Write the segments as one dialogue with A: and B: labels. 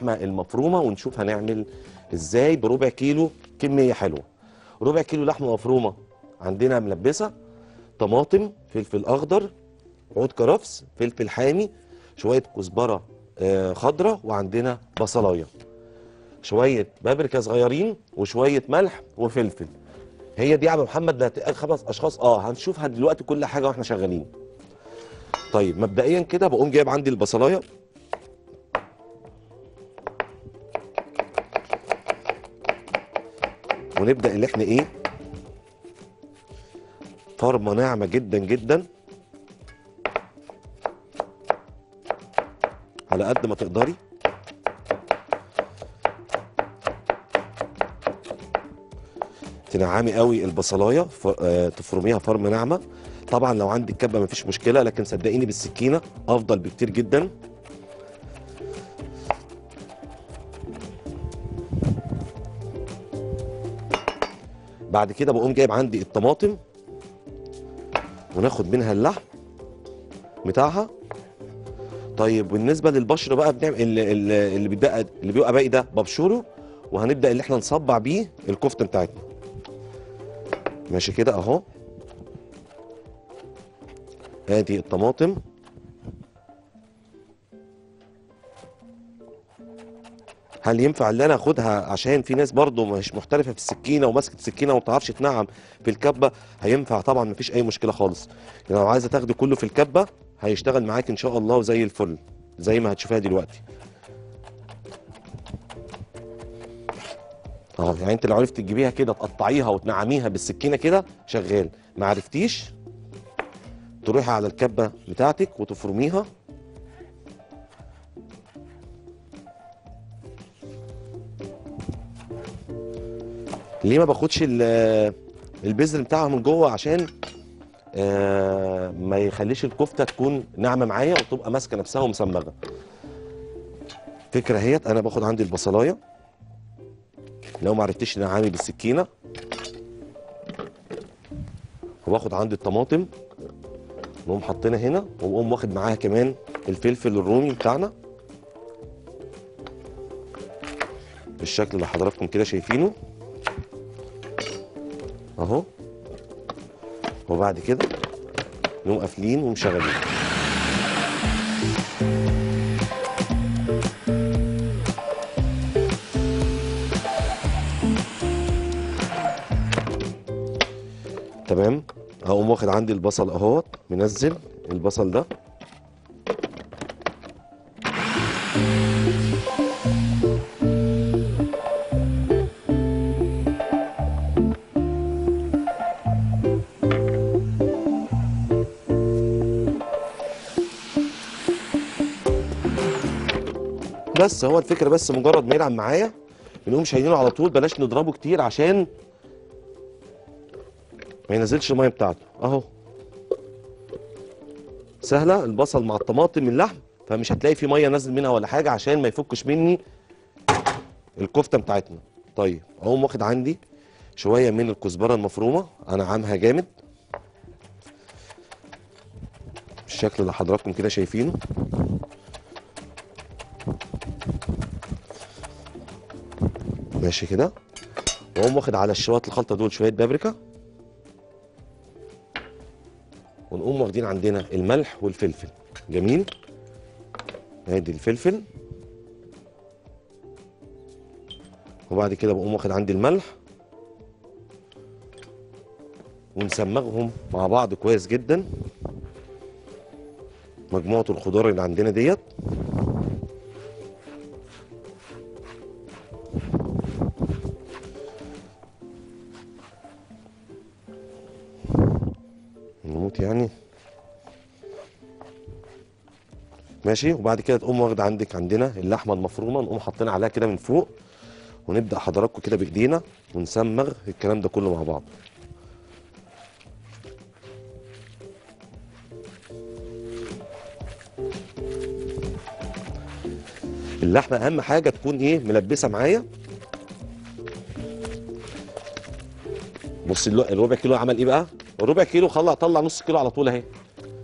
A: اللحمه المفرومه ونشوف هنعمل ازاي بربع كيلو كميه حلوه ربع كيلو لحمه مفرومه عندنا ملبسه طماطم فلفل اخضر عود كرفس فلفل حامي شويه كزبره آه، خضراء وعندنا بصلايه شويه بابريكا صغيرين وشويه ملح وفلفل هي دي يا عم محمد ده هتبقى خمس اشخاص اه هنشوفها دلوقتي كل حاجه واحنا شغالين طيب مبدئيا كده بقوم جايب عندي البصلايه ونبدا اللي احنا ايه فرمه ناعمه جدا جدا على قد ما تقدري تنعمي قوي البصلايه ف... آه، تفرميها فرمه ناعمه طبعا لو عندك كبه مفيش مشكله لكن صدقيني بالسكينه افضل بكتير جدا بعد كده بقوم جايب عندي الطماطم وناخد منها اللحم بتاعها طيب بالنسبه للبشر بقى بنعمل اللي, اللي اللي بيبقى اللي بيبقى باقي ده ببشره وهنبدا اللي احنا نصبع بيه الكفته بتاعتنا ماشي كده اهو ادي الطماطم هل ينفع ان انا اخدها عشان في ناس برضو مش محترفه في السكينه وماسكه السكينه وما بتعرفش تنعم في الكبه هينفع طبعا مفيش اي مشكله خالص يعني لو عايزه تاخدي كله في الكبه هيشتغل معاك ان شاء الله وزي الفل زي ما هتشوفيها دلوقتي اه يعني انت لو عرفت تجيبيها كده تقطعيها وتنعميها بالسكينه كده شغال ما عرفتيش تروحي على الكبه بتاعتك وتفرميها ليه ما باخدش ال- البذر بتاعها من جوه عشان آه ما يخليش الكفته تكون ناعمه معايا وتبقى ماسكه نفسها ومسمغه فكره اهيت انا باخد عندي البصلايه لو ما عرفتش نعامي بالسكينه وباخد عندي الطماطم نقوم حاطينها هنا واقوم واخد معاها كمان الفلفل الرومي بتاعنا بالشكل اللي حضراتكم كده شايفينه اهو وبعد كده نقوم قافلين ومشغلين تمام هقوم واخد عندي البصل اهوت منزل البصل ده بس هو الفكره بس مجرد ما يلعب معايا بنقوم شايلينه على طول بلاش نضربه كتير عشان ما ينزلش الميه بتاعته اهو سهله البصل مع الطماطم اللحم فمش هتلاقي في ميه نازل منها ولا حاجه عشان ما يفكش مني الكفته بتاعتنا طيب اقوم واخد عندي شويه من الكزبره المفرومه انا عامها جامد بالشكل اللي حضراتكم كده شايفينه ماشي كده واقوم واخد على شويه الخلطه دول شويه بابريكا ونقوم واخدين عندنا الملح والفلفل جميل ادي الفلفل وبعد كده بقوم واخد عندي الملح ونسمغهم مع بعض كويس جدا مجموعه الخضار اللي عندنا ديت نموت يعني ماشي وبعد كده تقوم واخد عندك عندنا اللحمه المفرومه نقوم حاطين عليها كده من فوق ونبدا حضراتكم كده بايدينا ونسمغ الكلام ده كله مع بعض اللحمه اهم حاجه تكون ايه ملبسه معايا بص الو- الربع كيلو عمل ايه بقى الربع كيلو خلع طلع نص كيلو على طول اهي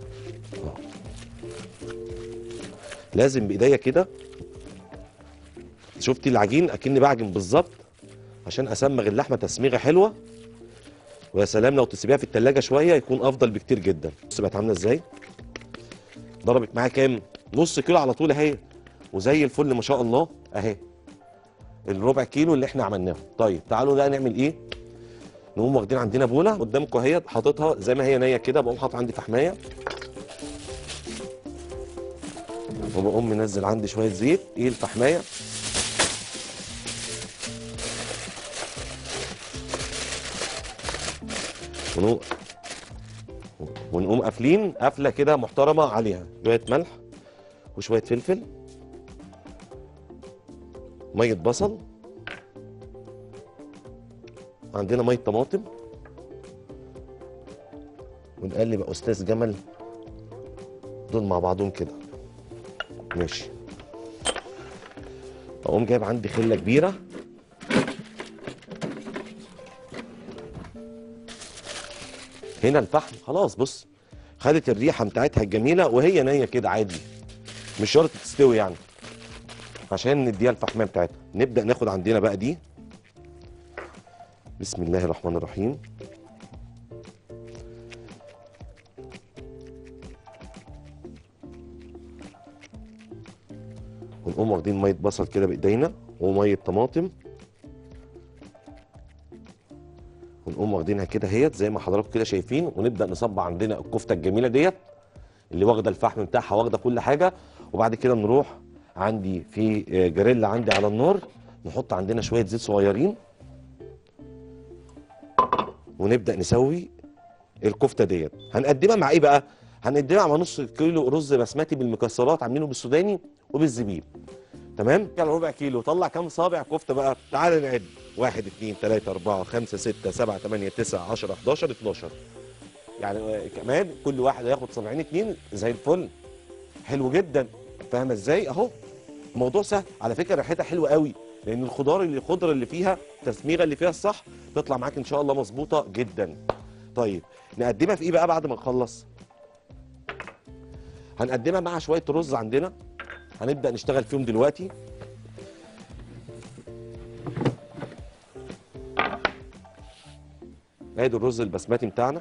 A: آه. لازم بايديا كده شفتي العجين اكني بعجن بالظبط عشان اسمغ اللحمه تسميغه حلوه ويا سلام لو تسيبيها في التلاجة شويه يكون افضل بكتير جدا بص بقت عامله ازاي ضربت معايا كام نص كيلو على طول اهي وزي الفل ما شاء الله اهي الربع كيلو اللي احنا عملناه طيب تعالوا بقى نعمل ايه نقوم واخدين عندنا بوله قدامكم اهي حاططها زي ما هي نيه كده بقوم حاطط عندي فحمايه وبقوم منزل عندي شويه زيت ايه الفحمايه ونقوم ونقوم قافلين قفله كده محترمه عليها شويه ملح وشويه فلفل ميه بصل عندنا ميه طماطم ونقلب يا استاذ جمل دول مع بعضهم كده ماشي اقوم جايب عندي خله كبيره هنا الفحم خلاص بص خدت الريحه بتاعتها الجميله وهي نيه كده عادي مش شرط تستوي يعني عشان نديها الفحميه بتاعتها نبدا ناخد عندنا بقى دي بسم الله الرحمن الرحيم ونقوم واخدين ميه بصل كده بايدينا وميه طماطم ونقوم واخدينها كده اهيت زي ما حضراتكم كده شايفين ونبدا نصب عندنا الكفته الجميله ديت اللي واخده الفحم بتاعها واخده كل حاجه وبعد كده نروح عندي في آه، جريل عندي على النار نحط عندنا شويه زيت صغيرين ونبدا نسوي الكفته ديت هنقدمها مع ايه بقى هنقدمها مع نص كيلو رز بسمتي بالمكسرات عاملينه بالسوداني وبالزبيب تمام يعني ربع كيلو طلع كام صابع كفته بقى تعال نعد واحد اتنين تلاته اربعه خمسه سته سبعه تمانيه تسعه عشره 11 12 يعني آه، كمان كل واحد هياخد صابعين اتنين زي الفل حلو جدا فاهمه ازاي اهو الموضوع سهل على فكره ريحتها حلوه قوي لان الخضار اللي الخضره اللي فيها التسميغه اللي فيها الصح تطلع معاك ان شاء الله مظبوطه جدا طيب نقدمها في ايه بقى بعد ما نخلص هنقدمها مع شويه رز عندنا هنبدا نشتغل فيهم دلوقتي ادي الرز البسمتي بتاعنا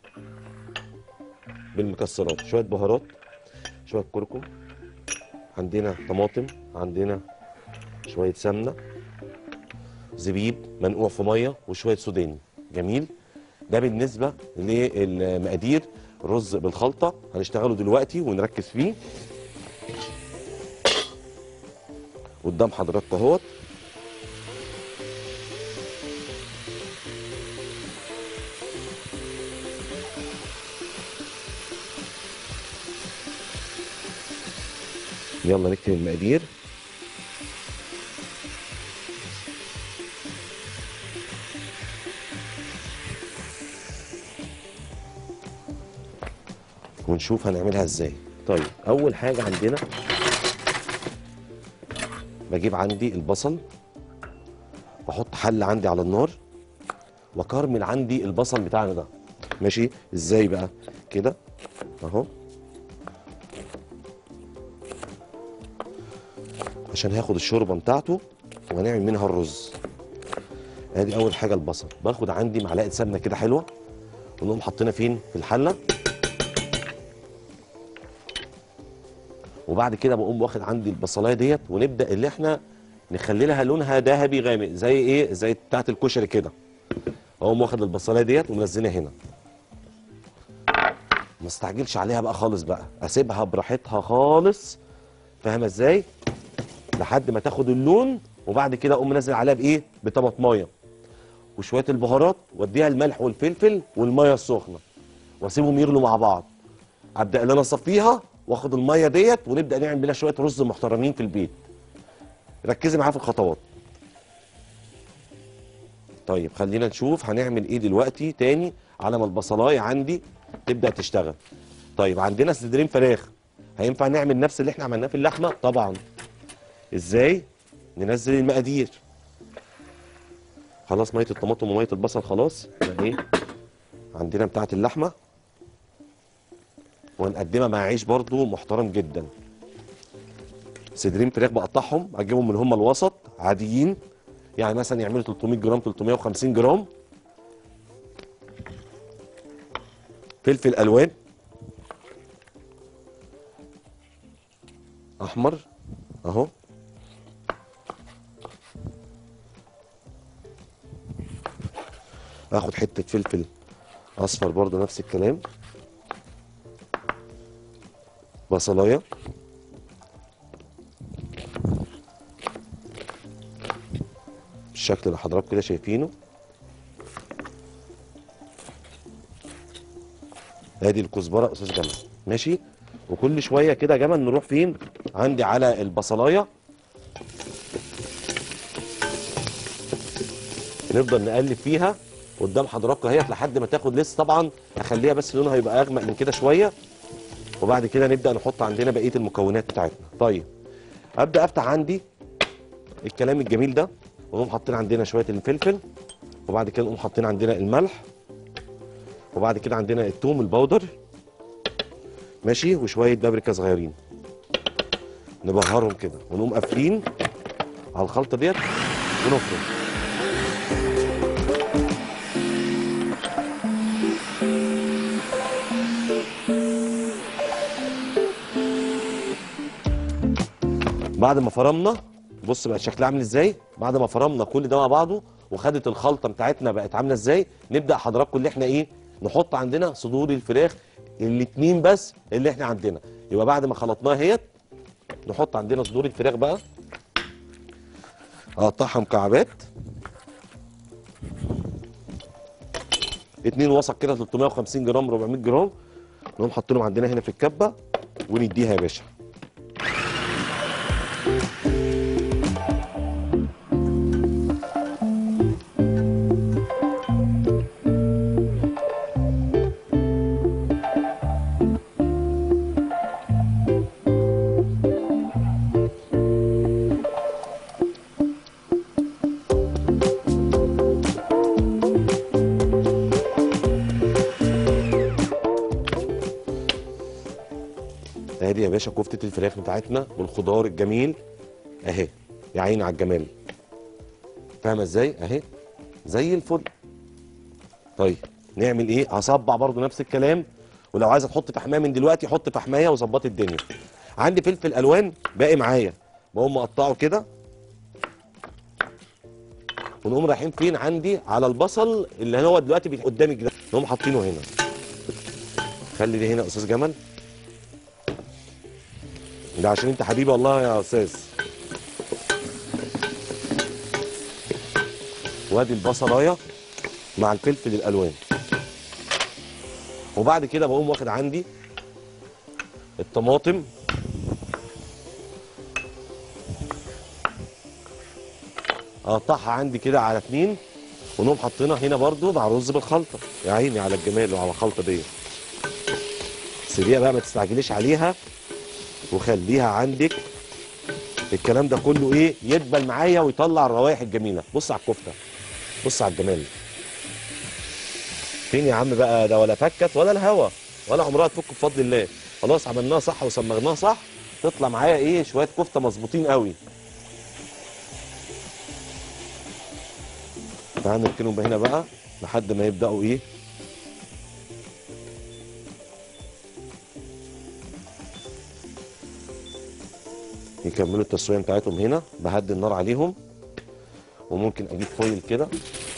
A: بالمكسرات شويه بهارات شويه كركم عندنا طماطم عندنا شويه سمنه زبيب منقوع في ميه وشويه سوداني جميل ده بالنسبه للمقادير رز بالخلطه هنشتغله دلوقتي ونركز فيه قدام حضراتكم اهوت يلا نكتب المقادير ونشوف هنعملها ازاي طيب اول حاجه عندنا بجيب عندي البصل واحط حله عندي على النار واكرمل عندي البصل بتاعنا ده ماشي ازاي بقى كده اهو عشان هاخد الشوربه بتاعته وهنعمل منها الرز ادي اول حاجه البصل باخد عندي معلقه سمنه كده حلوه ونقوم حاطينها فين في الحله وبعد كده بقوم واخد عندي البصلايه ديت ونبدا اللي احنا نخلي لها لونها ذهبي غامق زي ايه زي بتاعه الكشري كده اقوم واخد البصلايه ديت ومنزلها هنا ما استعجلش عليها بقى خالص بقى اسيبها براحتها خالص فاهمه ازاي لحد ما تاخد اللون وبعد كده اقوم منزل عليها بايه بطماطمايه وشويه البهارات واديها الملح والفلفل والميه السخنه واسيبهم يغلوا مع بعض ابدا ان انا اصفيها واخد الميه ديت ونبدا نعمل بيها شويه رز محترمين في البيت ركزي معايا في الخطوات طيب خلينا نشوف هنعمل ايه دلوقتي تاني على ما البصلايه عندي تبدا تشتغل طيب عندنا صدرين فراخ هينفع نعمل نفس اللي احنا عملناه في اللحمه طبعا ازاي ننزل المقادير خلاص ميه الطماطم وميه البصل خلاص يبقى ايه عندنا بتاعه اللحمه وهنقدمها مع عيش برضو محترم جدا صدرين فراخ بقطعهم اجيبهم من هم الوسط عاديين يعني مثلا يعملوا 300 جرام 350 جرام فلفل الوان احمر اهو اخد حته فلفل اصفر برضو نفس الكلام بصلايه بالشكل اللي حضراتكم كده شايفينه ادي الكزبره استاذ جمال ماشي وكل شويه كده يا جمال نروح فين عندي على البصلايه نفضل نقلب فيها قدام حضراتكم اهيت لحد ما تاخد لسه طبعا اخليها بس لونها يبقى اغمق من كده شويه وبعد كده نبدا نحط عندنا بقيه المكونات بتاعتنا طيب ابدا افتح عندي الكلام الجميل ده ونقوم حاطين عندنا شويه الفلفل وبعد كده نقوم حاطين عندنا الملح وبعد كده عندنا الثوم البودر ماشي وشويه بابريكا صغيرين نبهرهم كده ونقوم قافلين على الخلطه ديت ونفرم بعد ما فرمنا بص بقى شكلها عامل ازاي بعد ما فرمنا كل ده مع بعضه وخدت الخلطه بتاعتنا بقت عامله ازاي نبدا حضراتكم اللي احنا ايه نحط عندنا صدور الفراخ الاتنين بس اللي احنا عندنا يبقى بعد ما خلطناها اهيت نحط عندنا صدور الفراخ بقى اقطعها مكعبات اتنين وسط كده 350 جرام 400 جرام نقوم حاطينهم عندنا هنا في الكبه ونديها يا باشا ادي يا باشا كفته الفراخ بتاعتنا والخضار الجميل اهي يا عيني على الجمال فاهمه ازاي اهي زي الفل طيب نعمل ايه هصبع برضو نفس الكلام ولو عايزه تحط فحمايه من دلوقتي حط فحمايه وظبطي الدنيا عندي فلفل الوان باقي معايا بقوم مقطعه كده ونقوم رايحين فين عندي على البصل اللي هو دلوقتي بي- قدامي كده نقوم حاطينه هنا خلي دي هنا يا استاذ جمال ده عشان انت حبيبي والله يا استاذ وادي البصلايه مع الفلفل الالوان وبعد كده بقوم واخد عندي الطماطم اقطعها عندي كده على اتنين ونقوم حاطينها هنا برضو مع رز بالخلطه يا عيني على الجمال وعلى الخلطه دي سيبيها بقى ما تستعجليش عليها وخليها عندك الكلام ده كله ايه يدبل معايا ويطلع الروائح الجميله بص على الكفته بص على الجمال فين يا عم بقى ده ولا فكت ولا الهوا ولا عمرها تفك بفضل الله خلاص عملناها صح وصمغناها صح تطلع معايا ايه شويه كفته مظبوطين قوي تعال نركنهم هنا بقى لحد ما يبداوا ايه يكملوا التسويه بتاعتهم هنا بهدي النار عليهم وممكن اجيب فويل كده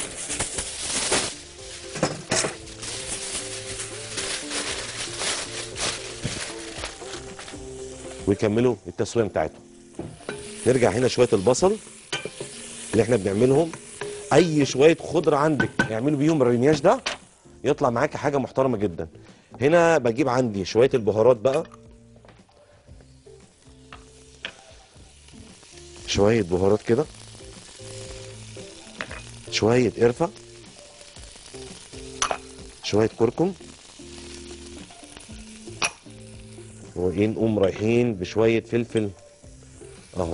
A: ويكملوا التسويه بتاعتهم نرجع هنا شويه البصل اللي احنا بنعملهم اي شويه خضره عندك اعملوا بيهم الرينياش ده يطلع معاك حاجه محترمه جدا هنا بجيب عندي شويه البهارات بقى شويه بهارات كده شويه قرفه شويه كركم وايه نقوم رايحين بشويه فلفل اهو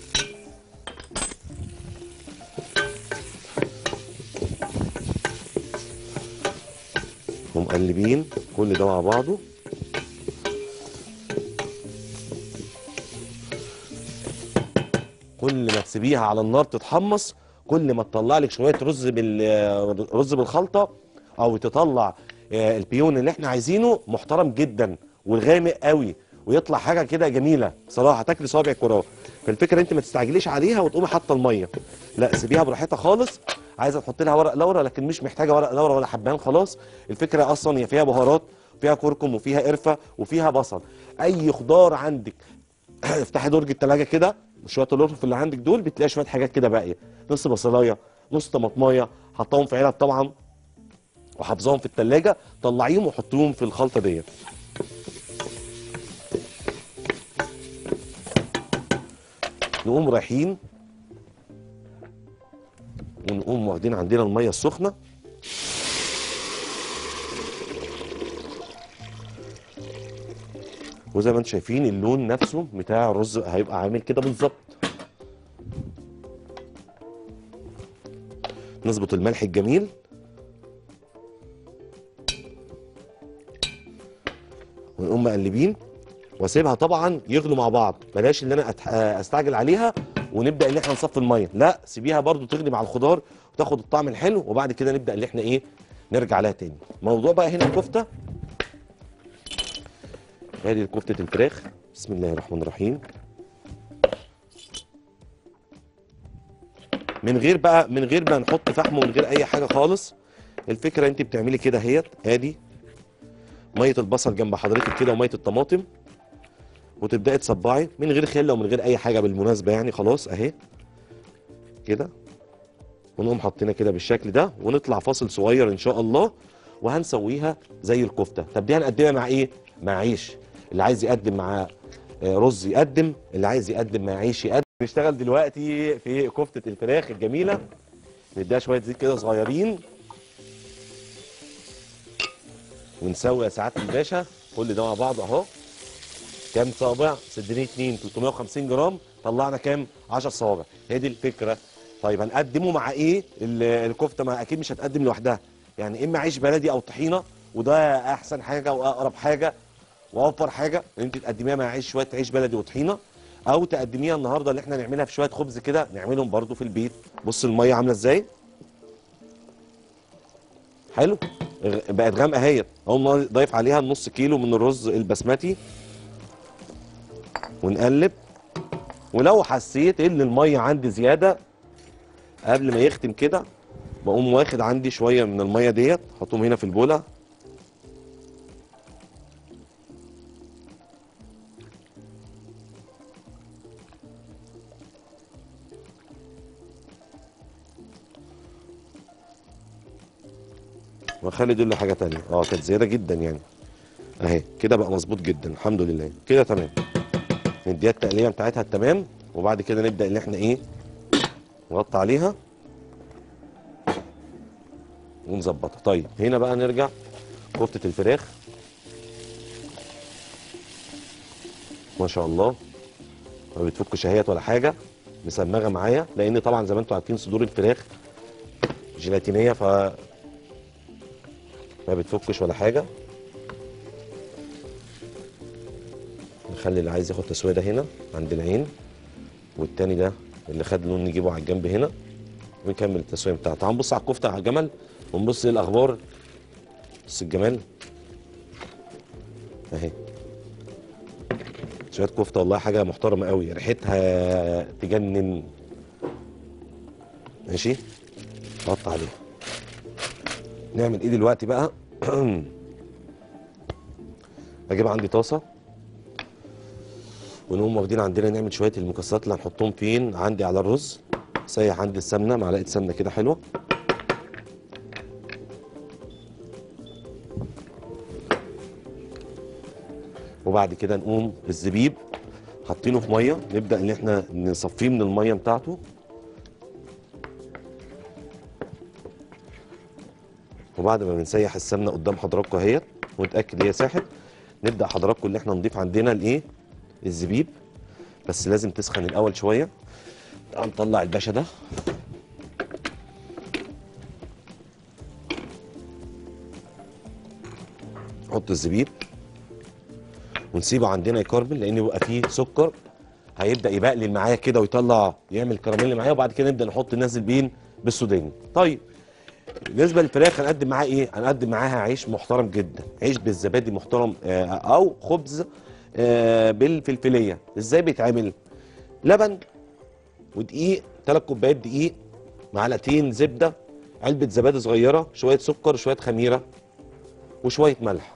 A: ومقلبين كل ده مع بعضه كل ما تسيبيها على النار تتحمص كل ما تطلع لك شويه رز بال رز بالخلطه او تطلع آه، البيون اللي احنا عايزينه محترم جدا والغامق قوي ويطلع حاجه كده جميله صراحه تاكلي صوابعك وراه فالفكره انت ما تستعجليش عليها وتقومي حاطه الميه لا سيبيها براحتها خالص عايزه تحط لها ورق لورا لكن مش محتاجه ورق لورا ولا حبان خلاص الفكره اصلا هي فيها بهارات فيها كركم وفيها قرفه وفيها بصل اي خضار عندك افتحي درج التلاجة كده شويه القرف اللي عندك دول بتلاقي شويه حاجات كده باقيه نص بصلايه نص طماطمايه حطاهم في علب طبعا وحافظاهم في التلاجة طلعيهم وحطيهم في الخلطه ديت نقوم رايحين ونقوم واخدين عندنا الميه السخنه وزي ما انتم شايفين اللون نفسه بتاع الرز هيبقى عامل كده بالظبط نظبط الملح الجميل ونقوم مقلبين واسيبها طبعا يغلوا مع بعض بلاش ان انا أتح- استعجل عليها ونبدا ان احنا نصفي الميه لا سيبيها برضو تغلي مع الخضار وتاخد الطعم الحلو وبعد كده نبدا ان احنا ايه نرجع لها تاني موضوع بقى هنا الكفته ادي كفته الفراخ بسم الله الرحمن الرحيم من غير بقى من غير ما نحط فحم ومن غير اي حاجه خالص الفكره انت بتعملي كده اهيت ادي ميه البصل جنب حضرتك كده وميه الطماطم وتبداي تصبعي من غير خله ومن غير اي حاجه بالمناسبه يعني خلاص اهي كده ونقوم حاطينها كده بالشكل ده ونطلع فاصل صغير ان شاء الله وهنسويها زي الكفته طب دي هنقدمها مع ايه مع عيش اللي عايز يقدم مع آه، رز يقدم اللي عايز يقدم مع عيش يقدم نشتغل دلوقتي في كفته الفراخ الجميله نديها شويه زيت كده صغيرين ونسوي يا سعاده الباشا كل ده مع بعض اهو كام صابع صدرين اتنين 350 جرام طلعنا كام 10 صوابع هي دي الفكره طيب هنقدمه مع ايه ال- الكفته ما اكيد مش هتقدم لوحدها يعني اما عيش بلدي او طحينه وده احسن حاجه واقرب حاجه واوفر حاجه ان انت تقدميها مع عيش شويه عيش بلدي وطحينه او تقدميها النهارده اللي احنا نعملها في شويه خبز كده نعملهم برضو في البيت بص الميه عامله ازاي حلو غ- بقت غامقه اهيت اقوم ضايف عليها النص كيلو من الرز البسمتي ونقلب ولو حسيت ان الميه عندي زياده قبل ما يختم كده بقوم واخد عندي شويه من الميه ديت احطهم هنا في البوله واخلي دول حاجه تانية اه كانت زياده جدا يعني اهي كده بقى مظبوط جدا الحمد لله كده تمام نديها التقليه بتاعتها التمام وبعد كده نبدا ان احنا ايه نغطي عليها ونظبطها طيب هنا بقى نرجع كفته الفراخ ما شاء الله ما بتفكش اهيت ولا حاجه مسمغه معايا لان طبعا زي ما انتم عارفين صدور الفراخ جيلاتينيه ف ما بتفكش ولا حاجه نخلي اللي عايز ياخد تسويه ده هنا عند العين والتاني ده اللي خد لون نجيبه على الجنب هنا ونكمل التسويه بتاعته تعال نبص على الكفته على الجمل ونبص ايه الاخبار بص الجمال اهي شويه كفته والله حاجه محترمه قوي ريحتها تجنن ماشي حط عليها نعمل ايه دلوقتي بقى اجيب عندي طاسه ونقوم واخدين عندنا نعمل شويه المكسرات اللي هنحطهم فين عندي على الرز سيح عندي السمنه معلقه سمنه كده حلوه وبعد كده نقوم الزبيب حاطينه في ميه نبدا ان احنا نصفيه من الميه بتاعته وبعد ما بنسيح السمنه قدام حضراتكم اهيت ونتاكد هي ساحت نبدا حضراتكم اللي احنا نضيف عندنا الايه الزبيب بس لازم تسخن الاول شويه تعال نطلع الباشا ده نحط الزبيب ونسيبه عندنا يكرمل لان بيبقى فيه سكر هيبدا يبقلل معايا كده ويطلع يعمل كراميل معايا وبعد كده نبدا نحط ننزل بين بالسوداني طيب بالنسبه للفراخ هنقدم معاها ايه هنقدم معاها عيش محترم جدا عيش بالزبادي محترم آه، او خبز آه، بالفلفليه ازاي بيتعمل لبن ودقيق ثلاث كوبايات دقيق معلقتين زبده علبه زبادي صغيره شويه سكر شويه خميره وشويه ملح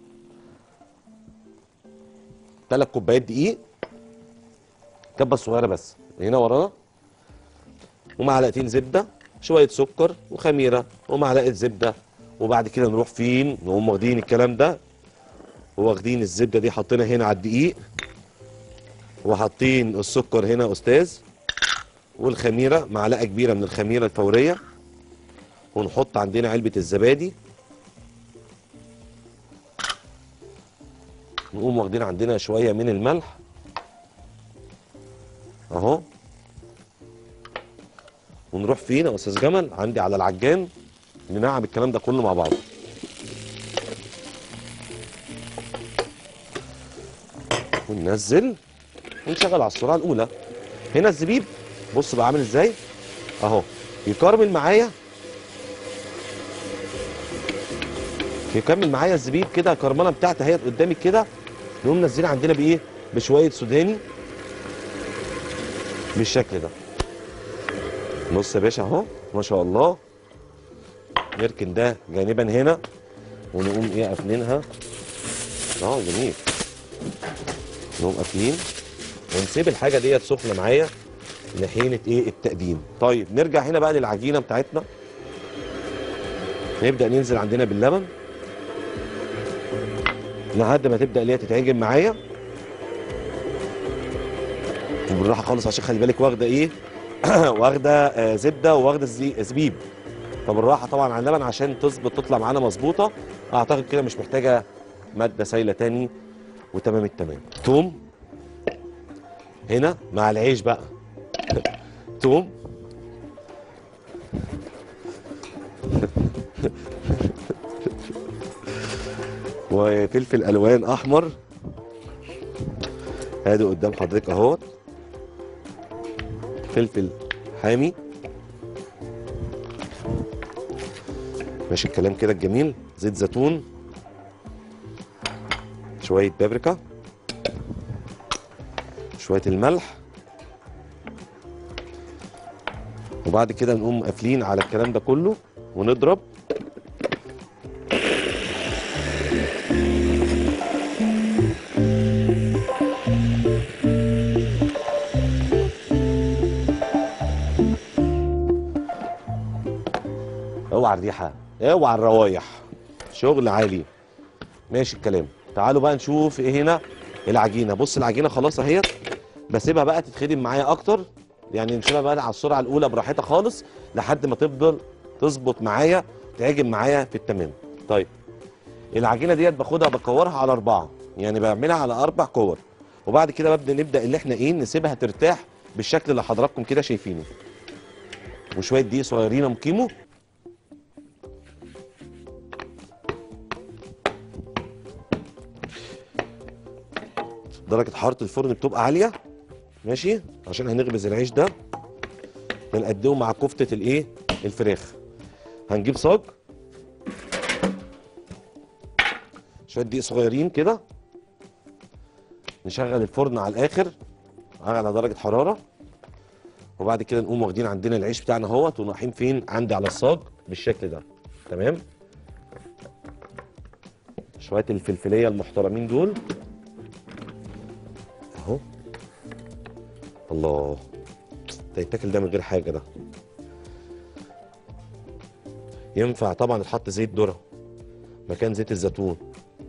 A: ثلاث كوبايات دقيق كبه صغيره بس هنا ورانا ومعلقتين زبده شويه سكر وخميره ومعلقه زبده وبعد كده نروح فين نقوم واخدين الكلام ده واخدين الزبده دي حاطينها هنا على الدقيق وحاطين السكر هنا يا استاذ والخميره معلقه كبيره من الخميره الفوريه ونحط عندنا علبه الزبادي نقوم واخدين عندنا شويه من الملح اهو ونروح فين يا استاذ جمل عندي على العجان ننعم الكلام ده كله مع بعض وننزل ونشغل على السرعه الاولى هنا الزبيب بص بقى عامل ازاي اهو يكرمل معايا يكمل معايا الزبيب كده الكرمله بتاعتي اهي قدامي كده نقوم نازلين عندنا بايه بشويه سوداني بالشكل ده بص يا باشا اهو ما شاء الله نركن ده جانبا هنا ونقوم ايه قافلينها اه جميل نقوم قافلين ونسيب الحاجه ديت سخنه معايا لحينه ايه التقديم طيب نرجع هنا بقى للعجينه بتاعتنا نبدا ننزل عندنا باللبن لحد ما تبدا اللي هي تتعجن معايا وبالراحه خالص عشان خلي بالك واخده ايه واخده آه، زبده وواخده زي- زبيب فبالراحه طبعا على اللبن عشان تظبط تطلع معانا مظبوطه اعتقد كده مش محتاجه ماده سايله تاني وتمام التمام توم هنا مع العيش بقى توم وفلفل الوان احمر ادي قدام حضرتك اهوت فلفل حامي ماشي الكلام كده الجميل زيت زيتون شويه بابريكا شويه الملح وبعد كده نقوم قافلين على الكلام ده كله ونضرب اوعى الريحه اوعى الروايح شغل عالي ماشي الكلام تعالوا بقى نشوف ايه هنا العجينه بص العجينه خلاص اهيت بسيبها بقى تتخدم معايا اكتر يعني نسيبها بقى على السرعه الاولى براحتها خالص لحد ما تفضل تظبط معايا تعجن معايا في التمام طيب العجينه ديت باخدها بكورها على اربعه يعني بعملها على اربع كور وبعد كده ببدا نبدا اللي احنا ايه نسيبها ترتاح بالشكل اللي حضراتكم كده شايفينه وشويه دقيق صغيرين يا مكيمو درجة حرارة الفرن بتبقى عالية ماشي عشان هنخبز العيش ده هنقدمه مع كفتة الايه الفراخ هنجيب صاج شوية دقيق صغيرين كده نشغل الفرن على الاخر على درجة حرارة وبعد كده نقوم واخدين عندنا العيش بتاعنا اهوت ونروحين فين عندي على الصاج بالشكل ده تمام شوية الفلفلية المحترمين دول اهو الله ده يتاكل ده من غير حاجه ده ينفع طبعا يتحط زيت ذره مكان زيت الزيتون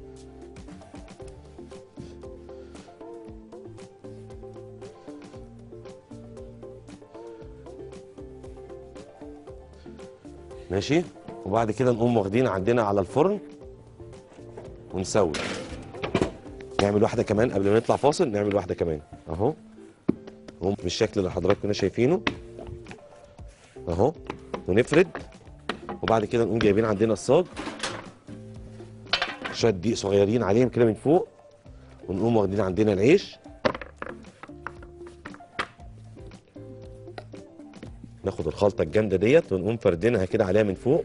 A: ماشي وبعد كده نقوم واخدين عندنا على الفرن ونسوي نعمل واحده كمان قبل ما نطلع فاصل نعمل واحده كمان اهو هم بالشكل اللي حضراتكم كنا شايفينه اهو ونفرد وبعد كده نقوم جايبين عندنا الصاج شويه دقيق صغيرين عليهم كده من فوق ونقوم واخدين عندنا العيش ناخد الخلطه الجامده ديت ونقوم فردينها كده عليها من فوق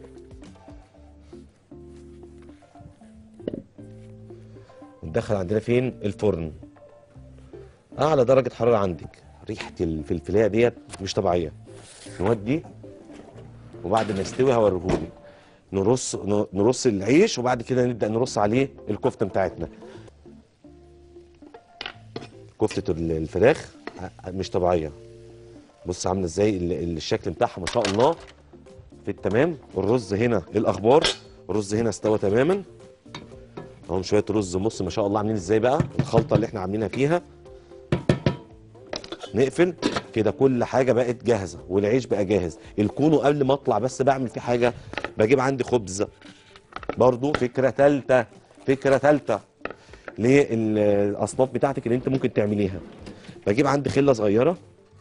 A: وندخل عندنا فين الفرن اعلى درجه حراره عندك ريحه الفلفلايه ديت مش طبيعيه نودي وبعد ما يستوي هوريهولك نرص نرص العيش وبعد كده نبدا نرص عليه الكفته بتاعتنا كفته الفراخ مش طبيعيه بص عامله ازاي ال- الشكل بتاعها ما شاء الله في التمام الرز هنا إيه الاخبار الرز هنا استوى تماما اهم شويه رز بص ما شاء الله عاملين ازاي بقى الخلطه اللي احنا عاملينها فيها نقفل كده كل حاجه بقت جاهزه والعيش بقى جاهز الكونو قبل ما اطلع بس بعمل فيه حاجه بجيب عندي خبز برضو فكره ثالثه فكره ثالثه للاصناف بتاعتك اللي انت ممكن تعمليها بجيب عندي خله صغيره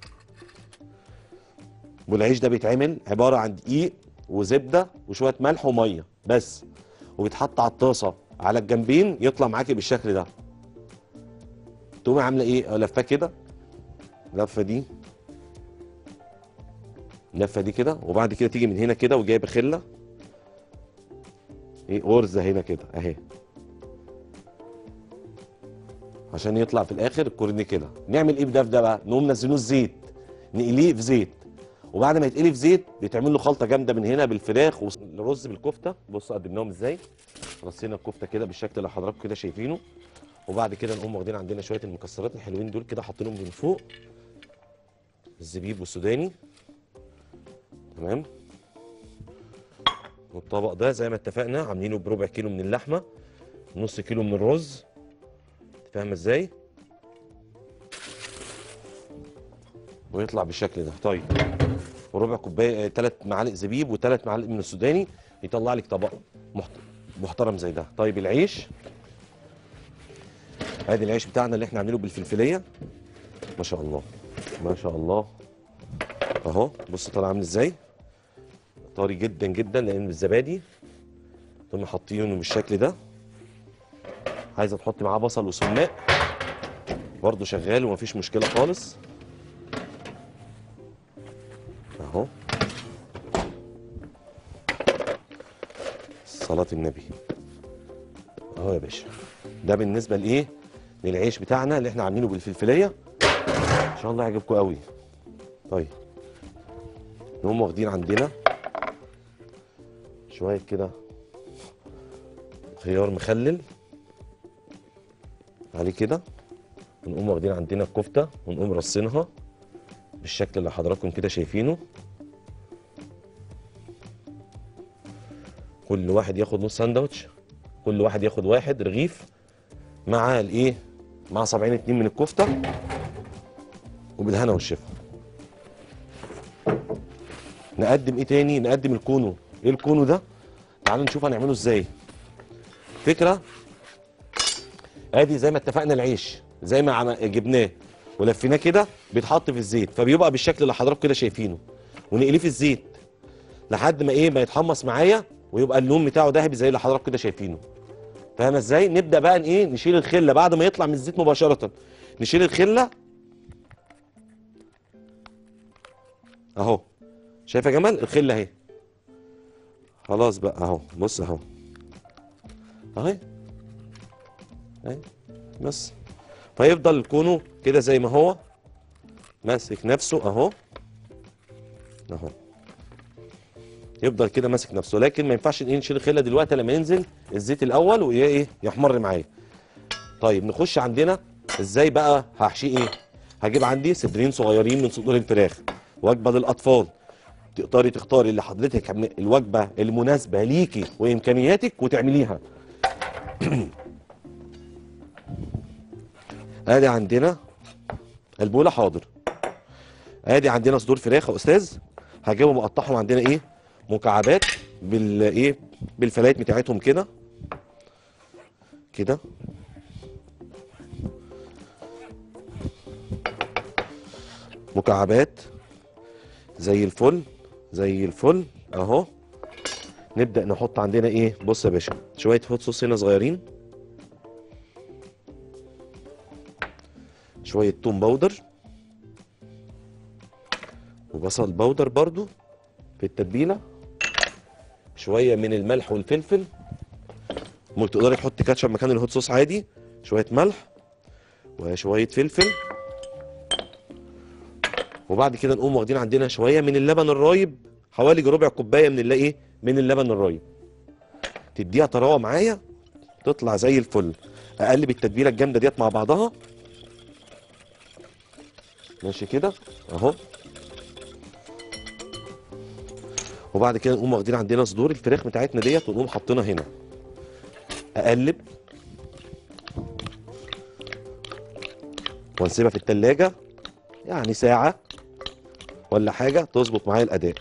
A: والعيش ده بيتعمل عباره عن دقيق وزبده وشويه ملح وميه بس وبيتحط على الطاسه على الجنبين يطلع معاكي بالشكل ده تقومي عامله ايه لفاه كده لفه دي اللفه دي كده وبعد كده تيجي من هنا كده وجايبه خله ايه غرزه هنا كده اهي عشان يطلع في الاخر الكورني كده نعمل ايه بده في ده بقى نقوم نزلوه الزيت نقليه في زيت وبعد ما يتقلي في زيت بيتعمل له خلطه جامده من هنا بالفراخ والرز بالكفته بصوا قدمناهم ازاي رصينا الكفته كده بالشكل اللي حضراتكم كده شايفينه وبعد كده نقوم واخدين عندنا شويه المكسرات الحلوين دول كده حاطينهم من فوق الزبيب والسوداني تمام والطبق ده زي ما اتفقنا عاملينه بربع كيلو من اللحمه نص كيلو من الرز فاهمه ازاي ويطلع بالشكل ده طيب وربع كوبايه ثلاث معالق زبيب وثلاث معالق من السوداني يطلع لك طبق محت- محترم زي ده طيب العيش ادي العيش بتاعنا اللي احنا عاملينه بالفلفليه ما شاء الله ما شاء الله اهو بص طالع عامل ازاي طري جدا جدا لان الزبادي ثم حاطينه بالشكل ده عايزه تحطي معاه بصل وسماق برضه شغال ومفيش مشكله خالص اهو صلاة النبي اهو يا باشا ده بالنسبة لايه للعيش بتاعنا اللي احنا عاملينه بالفلفلية ان شاء الله يعجبكم قوي طيب نقوم واخدين عندنا شوية كده خيار مخلل عليه كده ونقوم واخدين عندنا الكفتة ونقوم رصينها بالشكل اللي حضراتكم كده شايفينه كل واحد ياخد نص ساندوتش كل واحد ياخد واحد رغيف مع الايه مع صبعين اتنين من الكفته وبالهنا والشفا نقدم ايه تاني نقدم الكونو ايه الكونو ده تعالوا نشوف هنعمله ازاي فكره ادي زي ما اتفقنا العيش زي ما عم- جبناه ولفيناه كده بيتحط في الزيت فبيبقى بالشكل اللي حضراتكم كده شايفينه ونقليه في الزيت لحد ما ايه ما يتحمص معايا ويبقى اللون بتاعه ذهبي زي اللي حضراتكم كده شايفينه فاهمه ازاي نبدا بقى ان ايه نشيل الخله بعد ما يطلع من الزيت مباشره نشيل الخله اهو شايف يا جمال الخله اهي خلاص بقى اهو بص اهو اهي اهي بس فيفضل الكونو كده زي ما هو ماسك نفسه اهو اهو يفضل كده ماسك نفسه لكن ما ينفعش ايه نشيل الخله دلوقتي لما ينزل الزيت الاول وايه ايه يحمر معايا طيب نخش عندنا ازاي بقى هحشيه ايه هجيب عندي صدرين صغيرين من صدور الفراخ وجبه للاطفال تقدري تختاري اللي حضرتك عم- الوجبه المناسبه ليكي وامكانياتك وتعمليها ادي عندنا البوله حاضر ادي عندنا صدور فراخ يا استاذ هجيبهم اقطعهم عندنا ايه مكعبات بالايه بالفلايت بتاعتهم كده كده مكعبات زي الفل زي الفل اهو نبدا نحط عندنا ايه بص يا باشا شويه هوت صوص هنا صغيرين شويه توم باودر وبصل بودر برضو في التتبيله شويه من الملح والفلفل ممكن تقدري تحطي كاتشب مكان الهوت صوص عادي شويه ملح وشويه فلفل وبعد كده نقوم واخدين عندنا شويه من اللبن الرايب حوالي ربع كوبايه من اللي ايه من اللبن الرايب تديها طراوه معايا تطلع زي الفل اقلب التتبيله الجامده ديت مع بعضها ماشي كده اهو وبعد كده نقوم واخدين عندنا صدور الفراخ بتاعتنا ديت ونقوم حاطينها هنا اقلب واسيبها في التلاجة يعني ساعة ولا حاجة تظبط معايا الأداء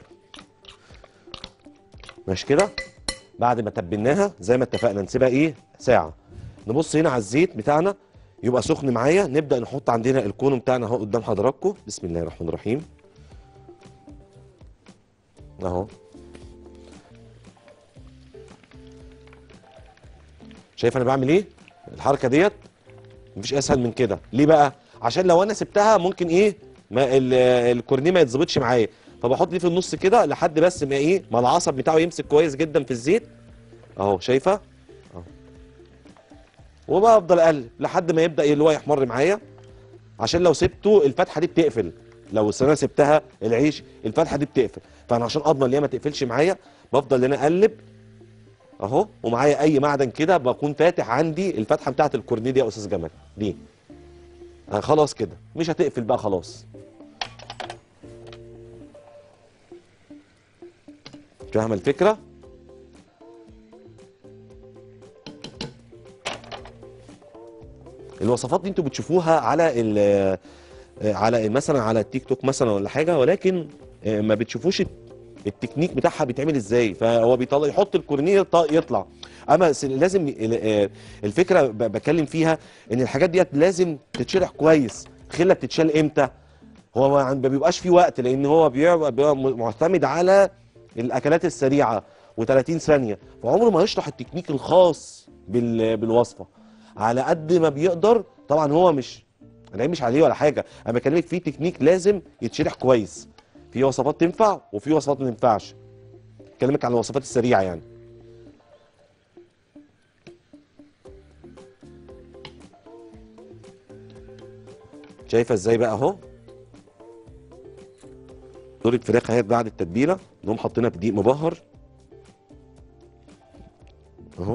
A: ماشي كده بعد ما تبلناها زي ما اتفقنا نسيبها ايه ساعة نبص هنا على الزيت بتاعنا يبقى سخن معايا نبدأ نحط عندنا الكون بتاعنا اهو قدام حضراتكم بسم الله الرحمن الرحيم اهو شايف انا بعمل ايه الحركه ديت مفيش اسهل من كده ليه بقى عشان لو انا سبتها ممكن ايه ما ال- الكورنيه ما يتظبطش معايا فبحط دي في النص كده لحد بس ما ايه ما العصب بتاعه يمسك كويس جدا في الزيت اهو شايفه اهو وبقى افضل اقلب لحد ما يبدا اللي هو يحمر معايا عشان لو سبته الفتحه دي بتقفل لو انا سبتها العيش الفتحه دي بتقفل فانا عشان اضمن ان هي ما تقفلش معايا بفضل ان انا اقلب اهو ومعايا اي معدن كده بكون فاتح عندي الفتحه بتاعه الكورنيه دي يا استاذ جمال دي آه خلاص كده مش هتقفل بقى خلاص فاهمه الفكره الوصفات دي انتوا بتشوفوها على ال آه، على مثلا على التيك توك مثلا ولا حاجه ولكن آه، ما بتشوفوش التكنيك بتاعها بيتعمل ازاي فهو بيطلع يحط الكورنيه يط- يطلع اما س- لازم ال- آه، الفكره ب- بكلم فيها ان الحاجات ديت لازم تتشرح كويس خله بتتشال امتى هو ما ما بيبقاش في وقت لان هو بيبقى بيبقى م- معتمد على الاكلات السريعه و30 ثانيه فعمره ما يشرح التكنيك الخاص بال- بالوصفه على قد ما بيقدر طبعا هو مش انا مش عليه ولا حاجه انا بكلمك في تكنيك لازم يتشرح كويس في وصفات تنفع وفي وصفات ما تنفعش بكلمك عن الوصفات السريعه يعني شايفه ازاي بقى اهو دور الفراخ اهي بعد التتبيله نقوم حاطينها في دقيق مبهر اهو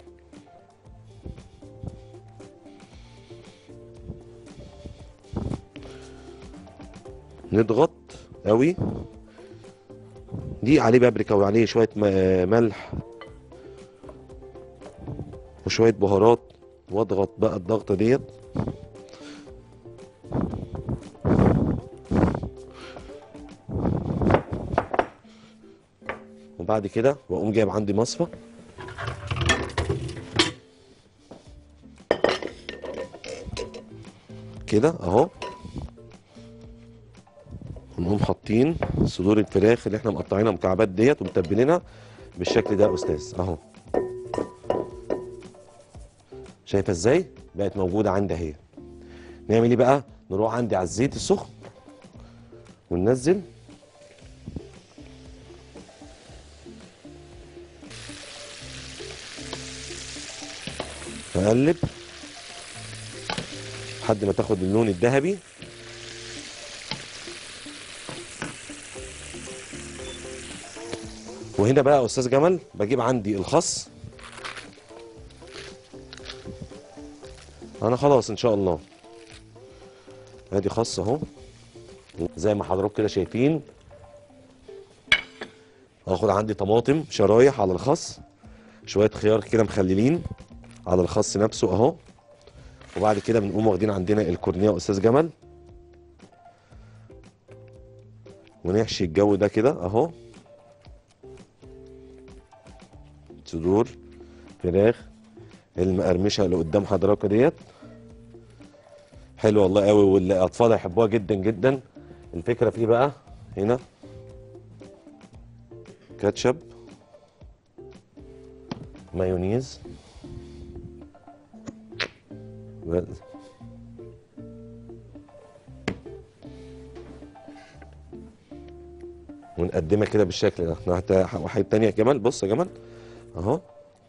A: نضغط قوي دي عليه بابريكا وعليه شويه م- ملح وشويه بهارات واضغط بقى الضغطه ديت وبعد كده واقوم جايب عندي مصفى كده اهو ونقوم حاطين صدور الفراخ اللي احنا مقطعينها مكعبات ديت ومتبلينها بالشكل ده يا استاذ اهو شايفه ازاي بقت موجوده عندي اهي نعمل ايه بقى نروح عندي على الزيت السخن وننزل نقلب لحد ما تاخد اللون الذهبي وهنا بقى يا استاذ جمال بجيب عندي الخس انا خلاص ان شاء الله ادي خس اهو زي ما حضراتكم كده شايفين هاخد عندي طماطم شرايح على الخس شويه خيار كده مخللين على الخس نفسه اهو وبعد كده بنقوم واخدين عندنا الكورنيه يا استاذ جمل ونحشي الجو ده كده اهو صدور فراخ المقرمشه اللي قدام حضراتكم ديت حلوه والله قوي والاطفال هيحبوها جدا جدا الفكره في ايه بقى هنا كاتشب مايونيز بس. ونقدمها كده بالشكل ده واحده واحد تانية يا جمال بص يا جمال اهو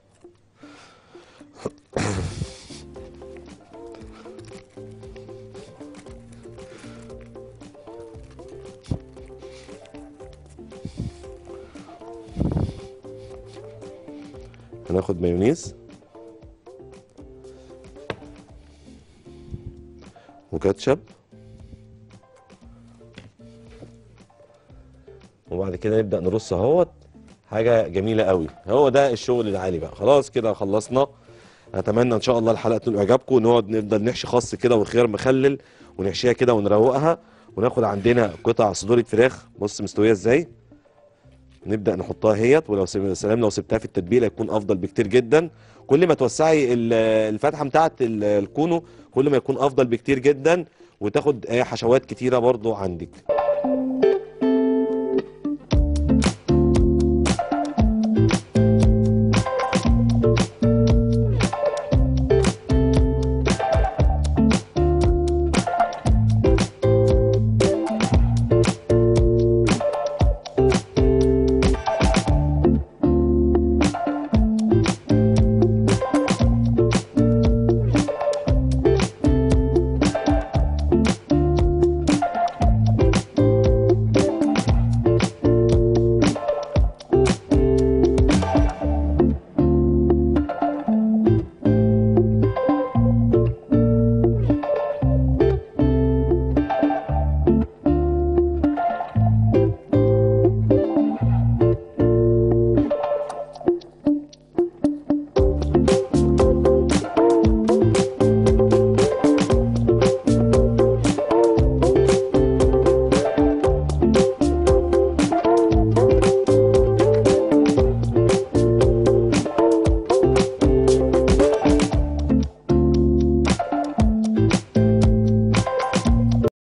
A: هناخد مايونيز وكاتشب وبعد كده نبدأ نرص اهوت حاجة جميلة قوي هو ده الشغل العالي بقى خلاص كده خلصنا اتمنى ان شاء الله الحلقة تنال اعجابكم نقعد نفضل نحشي خس كده والخيار مخلل ونحشيها كده ونروقها وناخد عندنا قطع صدور فراخ بص مستوية ازاي نبدأ نحطها اهيت ولو سيب- سلام لو سبتها في التتبيله يكون افضل بكتير جدا كل ما توسعي ال- الفتحه بتاعه ال- الكونو كل ما يكون افضل بكتير جدا وتاخد آه، حشوات كتيره برضو عندك